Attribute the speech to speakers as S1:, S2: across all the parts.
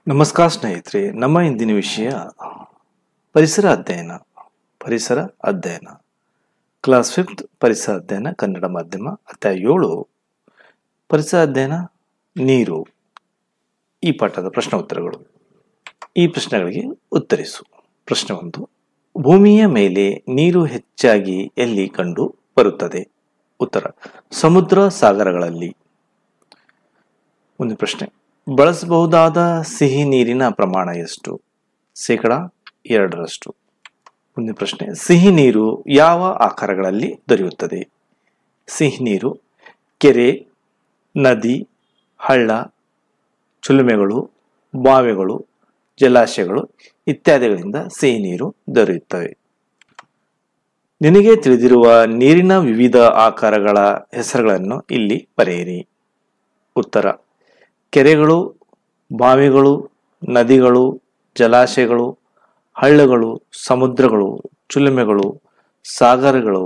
S1: ನಮಸ್ಕಾರ ಸ್ನೇಹಿತರೆ ನಮ್ಮ ಇಂದಿನ ವಿಷಯ ಪರಿಸರ ಅಧ್ಯಯನ ಪರಿಸರ ಅಧ್ಯಯನ ಕ್ಲಾಸ್ ಫಿಫ್ತ್ ಪರಿಸರ ಅಧ್ಯಯನ ಕನ್ನಡ ಮಾಧ್ಯಮ ಅಧ್ಯಾಯ ಏಳು ಪರಿಸರ ಅಧ್ಯಯನ ನೀರು ಈ ಪಾಠದ ಪ್ರಶ್ನೆ ಉತ್ತರಗಳು ಈ ಪ್ರಶ್ನೆಗಳಿಗೆ ಉತ್ತರಿಸು ಪ್ರಶ್ನೆ ಒಂದು ಭೂಮಿಯ ಮೇಲೆ ನೀರು ಹೆಚ್ಚಾಗಿ ಎಲ್ಲಿ ಕಂಡು ಬರುತ್ತದೆ ಉತ್ತರ ಸಮುದ್ರ ಸಾಗರಗಳಲ್ಲಿ ಒಂದು ಪ್ರಶ್ನೆ ಬಳಸಬಹುದಾದ ಸಿಹಿ ನೀರಿನ ಪ್ರಮಾಣ ಎಷ್ಟು ಶೇಕಡ ಎರಡರಷ್ಟು ಒಂದು ಪ್ರಶ್ನೆ ಸಿಹಿ ನೀರು ಯಾವ ಆಕಾರಗಳಲ್ಲಿ ದೊರೆಯುತ್ತದೆ ಸಿಹಿ ನೀರು ಕೆರೆ ನದಿ ಹಳ್ಳ ಚುಲುಮೆಗಳು ಬಾವಿಗಳು ಜಲಾಶಯಗಳು ಇತ್ಯಾದಿಗಳಿಂದ ಸಿಹಿ ನೀರು ದೊರೆಯುತ್ತವೆ ನಿನಗೆ ತಿಳಿದಿರುವ ನೀರಿನ ವಿವಿಧ ಆಕಾರಗಳ ಹೆಸರುಗಳನ್ನು ಇಲ್ಲಿ ಬರೆಯಿರಿ ಉತ್ತರ ಕೆರೆಗಳು ಬಾವಿಗಳು ನದಿಗಳು ಜಲಾಶಯಗಳು ಹಳ್ಳಗಳು ಸಮುದ್ರಗಳು ಚುಲುಮೆಗಳು ಸಾಗರಗಳು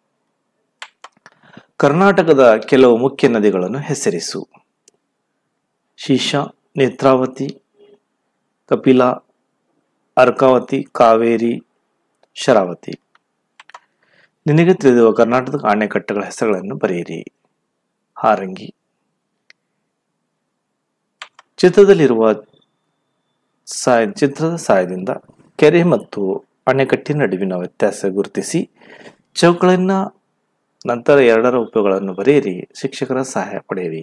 S1: ಕರ್ನಾಟಕದ ಕೆಲವು ಮುಖ್ಯ ನದಿಗಳನ್ನು ಹೆಸರಿಸು ಶೀಶ ನೇತ್ರಾವತಿ ಕಪಿಲಾ ಅರ್ಕಾವತಿ ಕಾವೇರಿ ಶರಾವತಿ ನಿನಗೆ ತಿಳಿದಿರುವ ಕರ್ನಾಟಕದ ಅಣೆಕಟ್ಟುಗಳ ಹೆಸರುಗಳನ್ನು ಬರೆಯಿರಿ ಹಾರಂಗಿ ಚಿತ್ರದಲ್ಲಿರುವ ಸಾಯ ಚಿತ್ರದ ಸಹಾಯದಿಂದ ಕೆರೆ ಮತ್ತು ಅಣೆಕಟ್ಟಿನ ನಡುವಿನ ವ್ಯತ್ಯಾಸ ಗುರುತಿಸಿ ಚೌಕಗಳನ್ನ ನಂತರ ಎರಡರ ಉಪಯೋಗಗಳನ್ನು ಬರೆಯಿರಿ ಶಿಕ್ಷಕರ ಸಹಾಯ ಪಡೆಯಿರಿ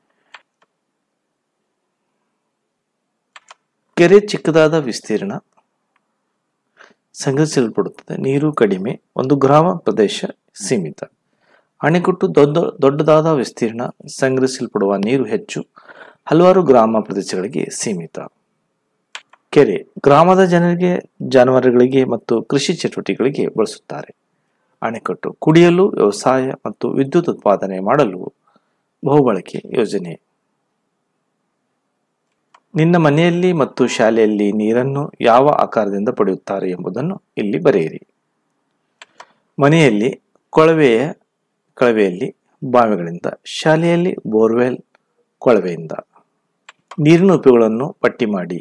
S1: ಕೆರೆ ಚಿಕ್ಕದಾದ ವಿಸ್ತೀರ್ಣ ಸಂಗ್ರಹಿಸಲ್ಪಡುತ್ತದೆ ನೀರು ಕಡಿಮೆ ಒಂದು ಗ್ರಾಮ ಪ್ರದೇಶ ಸೀಮಿತ ಅಣೆಕಟ್ಟು ದೊಡ್ಡ ದೊಡ್ಡದಾದ ವಿಸ್ತೀರ್ಣ ಸಂಗ್ರಹಿಸಲ್ಪಡುವ ನೀರು ಹೆಚ್ಚು ಹಲವಾರು ಗ್ರಾಮ ಪ್ರದೇಶಗಳಿಗೆ ಸೀಮಿತ ಕೆರೆ ಗ್ರಾಮದ ಜನರಿಗೆ ಜಾನುವಾರುಗಳಿಗೆ ಮತ್ತು ಕೃಷಿ ಚಟುವಟಿಕೆಗಳಿಗೆ ಬಳಸುತ್ತಾರೆ ಅಣೆಕಟ್ಟು ಕುಡಿಯಲು ವ್ಯವಸಾಯ ಮತ್ತು ವಿದ್ಯುತ್ ಉತ್ಪಾದನೆ ಮಾಡಲು ಬಹುಬಳಕೆ ಯೋಜನೆ ನಿನ್ನ ಮನೆಯಲ್ಲಿ ಮತ್ತು ಶಾಲೆಯಲ್ಲಿ ನೀರನ್ನು ಯಾವ ಆಕಾರದಿಂದ ಪಡೆಯುತ್ತಾರೆ ಎಂಬುದನ್ನು ಇಲ್ಲಿ ಬರೆಯಿರಿ ಮನೆಯಲ್ಲಿ ಕೊಳವೆಯ ಕೊಳವೆಯಲ್ಲಿ ಬಾವಿಗಳಿಂದ ಶಾಲೆಯಲ್ಲಿ ಬೋರ್ವೆಲ್ ಕೊಳವೆಯಿಂದ ನೀರಿನ ಉಪಯೋಗಗಳನ್ನು ಪಟ್ಟಿ ಮಾಡಿ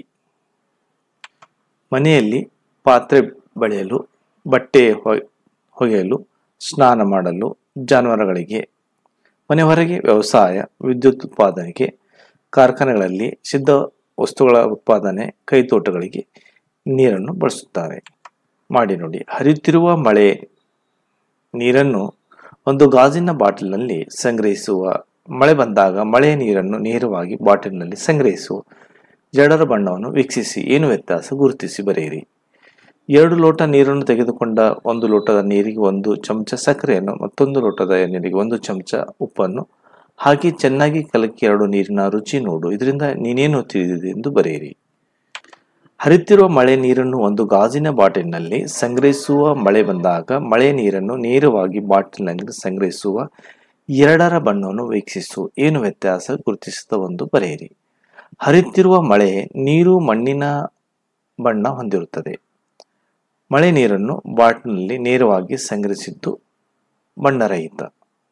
S1: ಮನೆಯಲ್ಲಿ ಪಾತ್ರೆ ಬಳೆಯಲು ಬಟ್ಟೆ ಹೊಗೆಯಲು ಸ್ನಾನ ಮಾಡಲು ಜಾನುವಾರುಗಳಿಗೆ ಮನೆ ಹೊರಗೆ ವ್ಯವಸಾಯ ವಿದ್ಯುತ್ ಉತ್ಪಾದನೆಗೆ ಕಾರ್ಖಾನೆಗಳಲ್ಲಿ ಸಿದ್ಧ ವಸ್ತುಗಳ ಉತ್ಪಾದನೆ ಕೈತೋಟಗಳಿಗೆ ನೀರನ್ನು ಬಳಸುತ್ತಾರೆ ಮಾಡಿ ನೋಡಿ ಹರಿಯುತ್ತಿರುವ ಮಳೆ ನೀರನ್ನು ಒಂದು ಗಾಜಿನ ಬಾಟಲ್ನಲ್ಲಿ ಸಂಗ್ರಹಿಸುವ ಮಳೆ ಬಂದಾಗ ಮಳೆಯ ನೀರನ್ನು ನೇರವಾಗಿ ಬಾಟಲಿನಲ್ಲಿ ಸಂಗ್ರಹಿಸುವ ಜಡರ ಬಣ್ಣವನ್ನು ವೀಕ್ಷಿಸಿ ಏನು ವ್ಯತ್ಯಾಸ ಗುರುತಿಸಿ ಬರೆಯಿರಿ ಎರಡು ಲೋಟ ನೀರನ್ನು ತೆಗೆದುಕೊಂಡ ಒಂದು ಲೋಟದ ನೀರಿಗೆ ಒಂದು ಚಮಚ ಸಕ್ಕರೆಯನ್ನು ಮತ್ತೊಂದು ಲೋಟದ ನೀರಿಗೆ ಒಂದು ಚಮಚ ಉಪ್ಪನ್ನು ಹಾಕಿ ಚೆನ್ನಾಗಿ ಕಲಕಿ ಎರಡು ನೀರಿನ ರುಚಿ ನೋಡು ಇದರಿಂದ ನೀನೇನು ತಿಳಿದಿದೆ ಎಂದು ಬರೆಯಿರಿ ಹರಿತಿರುವ ಮಳೆ ನೀರನ್ನು ಒಂದು ಗಾಜಿನ ಬಾಟಲಿನಲ್ಲಿ ಸಂಗ್ರಹಿಸುವ ಮಳೆ ಬಂದಾಗ ಮಳೆ ನೀರನ್ನು ನೇರವಾಗಿ ಬಾಟಲಿನಲ್ಲಿ ಸಂಗ್ರಹಿಸುವ ಎರಡರ ಬಣ್ಣವನ್ನು ವೀಕ್ಷಿಸು ಏನು ವ್ಯತ್ಯಾಸ ಗುರುತಿಸಿದ ಒಂದು ಬರೆಯಿರಿ ಹರಿಯುತ್ತಿರುವ ಮಳೆ ನೀರು ಮಣ್ಣಿನ ಬಣ್ಣ ಹೊಂದಿರುತ್ತದೆ ಮಳೆ ನೀರನ್ನು ಬಾಟ್ಲಿನಲ್ಲಿ ನೇರವಾಗಿ ಸಂಗ್ರಹಿಸಿದ್ದು ಬಣ್ಣರಹಿತ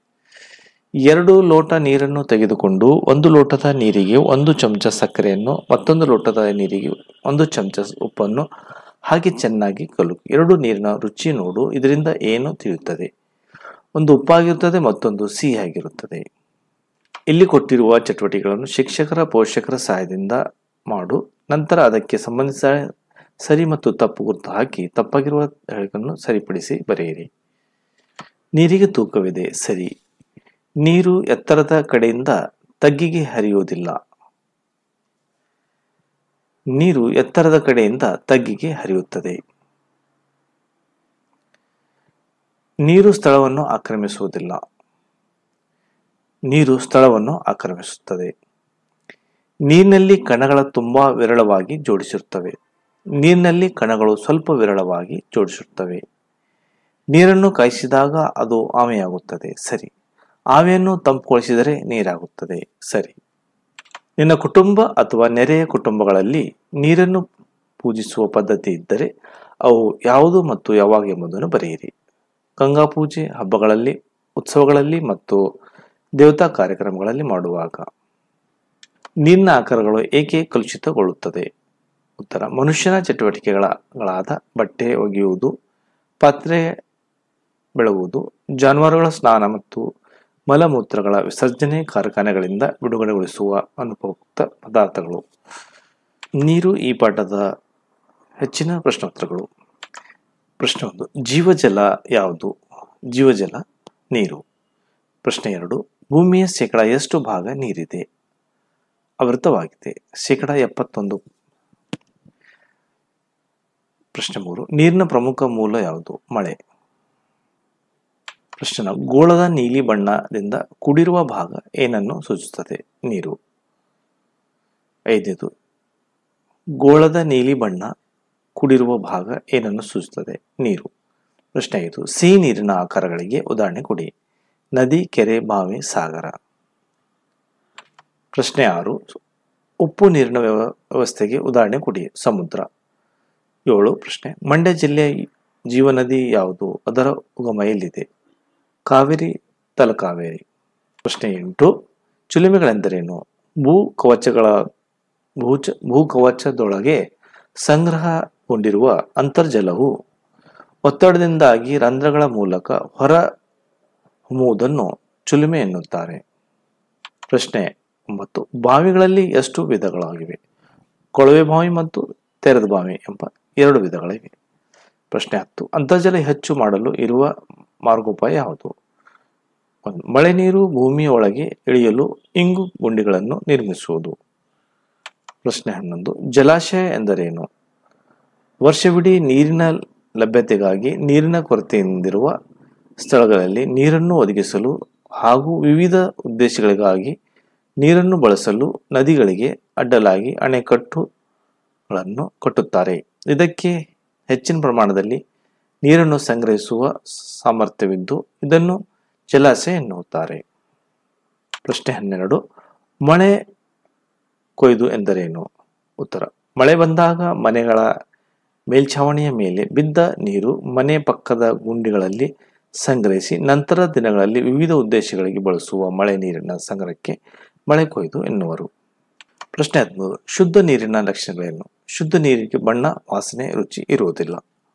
S1: ಎರಡು ಲೋಟ ನೀರನ್ನು ತೆಗೆದುಕೊಂಡು ಒಂದು ಲೋಟದ ನೀರಿಗೆ ಒಂದು ಚಮಚ ಸಕ್ಕರೆಯನ್ನು ಮತ್ತೊಂದು ಲೋಟದ ನೀರಿಗೆ ಒಂದು ಚಮಚ ಉಪ್ಪನ್ನು ಹಾಕಿ ಚೆನ್ನಾಗಿ ಕಲುಕು ಎರಡು ನೀರಿನ ರುಚಿ ನೋಡು ಇದರಿಂದ ಏನು ತಿಳಿಯುತ್ತದೆ ಒಂದು ಉಪ್ಪಾಗಿರುತ್ತದೆ ಮತ್ತೊಂದು ಸಿಹಿಯಾಗಿರುತ್ತದೆ ಇಲ್ಲಿ ಕೊಟ್ಟಿರುವ ಚಟುವಟಿಕೆಗಳನ್ನು ಶಿಕ್ಷಕರ ಪೋಷಕರ ಸಹಾಯದಿಂದ ಮಾಡು ನಂತರ ಅದಕ್ಕೆ ಸಂಬಂಧಿಸಿದ ಸರಿ ಮತ್ತು ತಪ್ಪು ಗುರುತು ಹಾಕಿ ತಪ್ಪಾಗಿರುವ ಹೇಳಿಕೆಯನ್ನು ಸರಿಪಡಿಸಿ ಬರೆಯಿರಿ ನೀರಿಗೆ ತೂಕವಿದೆ ಸರಿ ನೀರು ಎತ್ತರದ ಕಡೆಯಿಂದ ತಗ್ಗಿಗೆ ಹರಿಯುವುದಿಲ್ಲ ನೀರು ಎತ್ತರದ ಕಡೆಯಿಂದ ತಗ್ಗಿಗೆ ಹರಿಯುತ್ತದೆ ನೀರು ಸ್ಥಳವನ್ನು ಆಕ್ರಮಿಸುವುದಿಲ್ಲ ನೀರು ಸ್ಥಳವನ್ನು ಆಕ್ರಮಿಸುತ್ತದೆ ನೀರಿನಲ್ಲಿ ಕಣಗಳ ತುಂಬಾ ವಿರಳವಾಗಿ ಜೋಡಿಸಿರುತ್ತವೆ ನೀರಿನಲ್ಲಿ ಕಣಗಳು ಸ್ವಲ್ಪ ವಿರಳವಾಗಿ ಜೋಡಿಸಿರುತ್ತವೆ ನೀರನ್ನು ಕಾಯಿಸಿದಾಗ ಅದು ಆಮೆಯಾಗುತ್ತದೆ ಸರಿ ಆವಿಯನ್ನು ತಂಪುಗೊಳಿಸಿದರೆ ನೀರಾಗುತ್ತದೆ ಸರಿ ನಿನ್ನ ಕುಟುಂಬ ಅಥವಾ ನೆರೆಯ ಕುಟುಂಬಗಳಲ್ಲಿ ನೀರನ್ನು ಪೂಜಿಸುವ ಪದ್ಧತಿ ಇದ್ದರೆ ಅವು ಯಾವುದು ಮತ್ತು ಯಾವಾಗ ಎಂಬುದನ್ನು ಬರೆಯಿರಿ ಗಂಗಾ ಪೂಜೆ ಹಬ್ಬಗಳಲ್ಲಿ ಉತ್ಸವಗಳಲ್ಲಿ ಮತ್ತು ದೇವತಾ ಕಾರ್ಯಕ್ರಮಗಳಲ್ಲಿ ಮಾಡುವಾಗ ನೀರಿನ ಆಕಾರಗಳು ಏಕೆ ಕಲುಷಿತಗೊಳ್ಳುತ್ತದೆ ಉತ್ತರ ಮನುಷ್ಯನ ಚಟುವಟಿಕೆಗಳಾದ ಬಟ್ಟೆ ಒಗೆಯುವುದು ಪಾತ್ರೆ ಬೆಳಗುವುದು ಜಾನುವಾರುಗಳ ಸ್ನಾನ ಮತ್ತು ಮಲಮೂತ್ರಗಳ ವಿಸರ್ಜನೆ ಕಾರ್ಖಾನೆಗಳಿಂದ ಬಿಡುಗಡೆಗೊಳಿಸುವ ಅನುಪಯುಕ್ತ ಪದಾರ್ಥಗಳು ನೀರು ಈ ಪಾಠದ ಹೆಚ್ಚಿನ ಪ್ರಶ್ನೋತ್ತರಗಳು ಪ್ರಶ್ನೆ ಒಂದು ಜೀವಜಲ ಯಾವುದು ಜೀವಜಲ ನೀರು ಪ್ರಶ್ನೆ ಎರಡು ಭೂಮಿಯ ಶೇಕಡ ಎಷ್ಟು ಭಾಗ ನೀರಿದೆ ಆವೃತವಾಗಿದೆ ಶೇಕಡ ಎಪ್ಪತ್ತೊಂದು ಪ್ರಶ್ನೆ ಮೂರು ನೀರಿನ ಪ್ರಮುಖ ಮೂಲ ಯಾವುದು ಮಳೆ ಪ್ರಶ್ನೆ ನಾಲ್ಕು ಗೋಳದ ನೀಲಿ ಬಣ್ಣದಿಂದ ಕೂಡಿರುವ ಭಾಗ ಏನನ್ನು ಸೂಚಿಸುತ್ತದೆ ನೀರು ಐದನೇದು ಗೋಳದ ನೀಲಿ ಬಣ್ಣ ಕೂಡಿರುವ ಭಾಗ ಏನನ್ನು ಸೂಚಿಸುತ್ತದೆ ನೀರು ಪ್ರಶ್ನೆ ಐದು ಸಿಹಿ ನೀರಿನ ಆಕಾರಗಳಿಗೆ ಉದಾಹರಣೆ ಕೊಡಿ ನದಿ ಕೆರೆ ಬಾವಿ ಸಾಗರ ಪ್ರಶ್ನೆ ಆರು ಉಪ್ಪು ನೀರಿನ ವ್ಯವ- ವ್ಯವಸ್ಥೆಗೆ ಉದಾಹರಣೆ ಕೊಡಿ ಸಮುದ್ರ ಏಳು ಪ್ರಶ್ನೆ ಮಂಡ್ಯ ಜಿಲ್ಲೆಯ ಜೀವನದಿ ಯಾವುದು ಅದರ ಉಗಮ ಎಲ್ಲಿದೆ ಕಾವೇರಿ ತಲಕಾವೇರಿ ಪ್ರಶ್ನೆ ಎಂಟು ಚಿಲುಮೆಗಳೆಂದರೇನು ಭೂ ಕವಚಗಳ ಭೂಚ ಭೂಕವಚದೊಳಗೆ ಸಂಗ್ರಹಗೊಂಡಿರುವ ಅಂತರ್ಜಲವು ಒತ್ತಡದಿಂದಾಗಿ ರಂಧ್ರಗಳ ಮೂಲಕ ಹೊರ ಹೊಮ್ಮುವುದನ್ನು ಚಿಲುಮೆ ಎನ್ನುತ್ತಾರೆ ಪ್ರಶ್ನೆ ಒಂಬತ್ತು ಬಾವಿಗಳಲ್ಲಿ ಎಷ್ಟು ವಿಧಗಳಾಗಿವೆ ಕೊಳವೆ ಬಾವಿ ಮತ್ತು ತೆರೆದ ಬಾವಿ ಎಂಬ ಎರಡು ವಿಧಗಳಿವೆ ಪ್ರಶ್ನೆ ಹತ್ತು ಅಂತರ್ಜಲ ಹೆಚ್ಚು ಮಾಡಲು ಇರುವ ಮಾರ್ಗೋಪಾಯ ಯಾವುದು ಒಂದು ಮಳೆ ನೀರು ಭೂಮಿಯ ಒಳಗೆ ಇಳಿಯಲು ಇಂಗು ಗುಂಡಿಗಳನ್ನು ನಿರ್ಮಿಸುವುದು ಪ್ರಶ್ನೆ ಹನ್ನೊಂದು ಜಲಾಶಯ ಎಂದರೇನು ವರ್ಷವಿಡೀ ನೀರಿನ ಲಭ್ಯತೆಗಾಗಿ ನೀರಿನ ಕೊರತೆಯಿಂದಿರುವ ಸ್ಥಳಗಳಲ್ಲಿ ನೀರನ್ನು ಒದಗಿಸಲು ಹಾಗೂ ವಿವಿಧ ಉದ್ದೇಶಗಳಿಗಾಗಿ ನೀರನ್ನು ಬಳಸಲು ನದಿಗಳಿಗೆ ಅಡ್ಡಲಾಗಿ ಅಣೆಕಟ್ಟುಗಳನ್ನು ಕಟ್ಟುತ್ತಾರೆ ಇದಕ್ಕೆ ಹೆಚ್ಚಿನ ಪ್ರಮಾಣದಲ್ಲಿ ನೀರನ್ನು ಸಂಗ್ರಹಿಸುವ ಸಾಮರ್ಥ್ಯವಿದ್ದು ಇದನ್ನು ಜಲಾಶಯ ಎನ್ನುತ್ತಾರೆ ಪ್ರಶ್ನೆ ಹನ್ನೆರಡು ಮಳೆ ಕೊಯ್ದು ಎಂದರೇನು ಉತ್ತರ ಮಳೆ ಬಂದಾಗ ಮನೆಗಳ ಮೇಲ್ಛಾವಣಿಯ ಮೇಲೆ ಬಿದ್ದ ನೀರು ಮನೆ ಪಕ್ಕದ ಗುಂಡಿಗಳಲ್ಲಿ ಸಂಗ್ರಹಿಸಿ ನಂತರ ದಿನಗಳಲ್ಲಿ ವಿವಿಧ ಉದ್ದೇಶಗಳಿಗೆ ಬಳಸುವ ಮಳೆ ನೀರಿನ ಸಂಗ್ರಹಕ್ಕೆ ಮಳೆ ಕೊಯ್ದು ಎನ್ನುವರು ಪ್ರಶ್ನೆ ಹದಿಮೂರು ಶುದ್ಧ ನೀರಿನ ಲಕ್ಷಣಗಳೇನು ಶುದ್ಧ ನೀರಿಗೆ ಬಣ್ಣ ವಾಸನೆ ರುಚಿ ಇರುವುದಿಲ್ಲ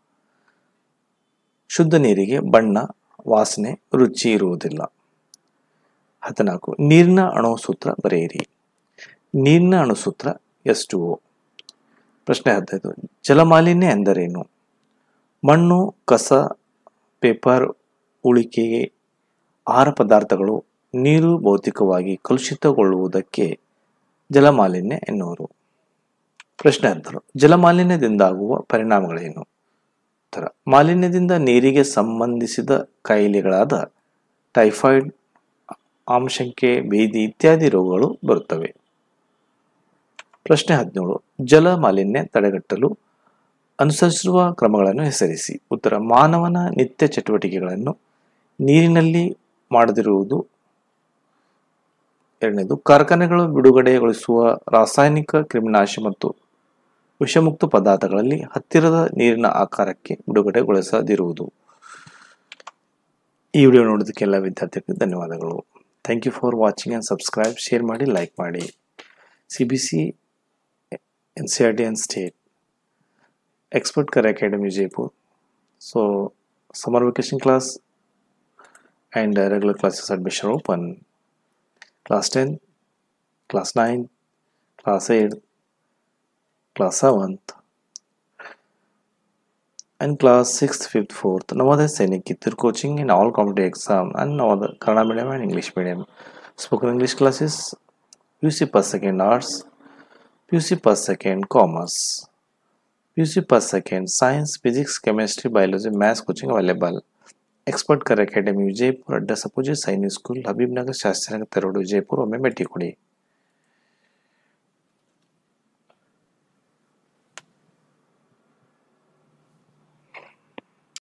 S1: ಶುದ್ಧ ನೀರಿಗೆ ಬಣ್ಣ ವಾಸನೆ ರುಚಿ ಇರುವುದಿಲ್ಲ ಹದಿನಾಲ್ಕು ನೀರಿನ ಅಣುಸೂತ್ರ ಬರೆಯಿರಿ ನೀರಿನ ಅಣುಸೂತ್ರ ಎಷ್ಟು ಪ್ರಶ್ನೆ ಹದಿನೈದು ಜಲಮಾಲಿನ್ಯ ಎಂದರೇನು ಮಣ್ಣು ಕಸ ಪೇಪರ್ ಉಳಿಕೆಗೆ ಆಹಾರ ಪದಾರ್ಥಗಳು ನೀರು ಭೌತಿಕವಾಗಿ ಕಲುಷಿತಗೊಳ್ಳುವುದಕ್ಕೆ ಜಲಮಾಲಿನ್ಯ ಎನ್ನುವರು ಪ್ರಶ್ನೆ ಹದಿನಾರು ಜಲಮಾಲಿನ್ಯದಿಂದಾಗುವ ಪರಿಣಾಮಗಳೇನು ಉತ್ತರ ಮಾಲಿನ್ಯದಿಂದ ನೀರಿಗೆ ಸಂಬಂಧಿಸಿದ ಕಾಯಿಲೆಗಳಾದ ಟೈಫಾಯ್ಡ್ ಆಮಶಂಕೆ ಭೇದಿ ಇತ್ಯಾದಿ ರೋಗಗಳು ಬರುತ್ತವೆ ಪ್ರಶ್ನೆ ಹದಿನೇಳು ಜಲ ಮಾಲಿನ್ಯ ತಡೆಗಟ್ಟಲು ಅನುಸರಿಸಿರುವ ಕ್ರಮಗಳನ್ನು ಹೆಸರಿಸಿ ಉತ್ತರ ಮಾನವನ ನಿತ್ಯ ಚಟುವಟಿಕೆಗಳನ್ನು ನೀರಿನಲ್ಲಿ ಮಾಡದಿರುವುದು ಎರಡನೇದು ಕಾರ್ಖಾನೆಗಳು ಬಿಡುಗಡೆಗೊಳಿಸುವ ರಾಸಾಯನಿಕ ಕ್ರಿಮಿನಾಶ ಮತ್ತು ವಿಷಮುಕ್ತ ಪದಾರ್ಥಗಳಲ್ಲಿ ಹತ್ತಿರದ ನೀರಿನ ಆಕಾರಕ್ಕೆ ಬಿಡುಗಡೆಗೊಳಿಸದಿರುವುದು ಈ ವಿಡಿಯೋ ನೋಡೋದಕ್ಕೆ ಎಲ್ಲ ವಿದ್ಯಾರ್ಥಿಗಳಿಗೆ ಧನ್ಯವಾದಗಳು thank you for watching and subscribe share ಮಾಡಿ ಲೈಕ್ ಮಾಡಿ C B C N C R T and state expert career academy jaipur so summer vacation class and uh, regular classes admission open class 10 class 9 class 8 class 7th and class 6th 5th 4th Navodaya Sainik Kittur coaching in all competitive exam and Navodaya Kannada medium and English medium spoken English classes UC per second arts UC per second commerce UC per second science, physics, chemistry, biology, maths coaching available. Expert Career Academy Jaipur, Address Opposite Sainik School, Habib Nagar, Shastrinagar, Road, Jaipur, ಒಮ್ಮೆ ಭೇಟಿ ಕೊಡಿ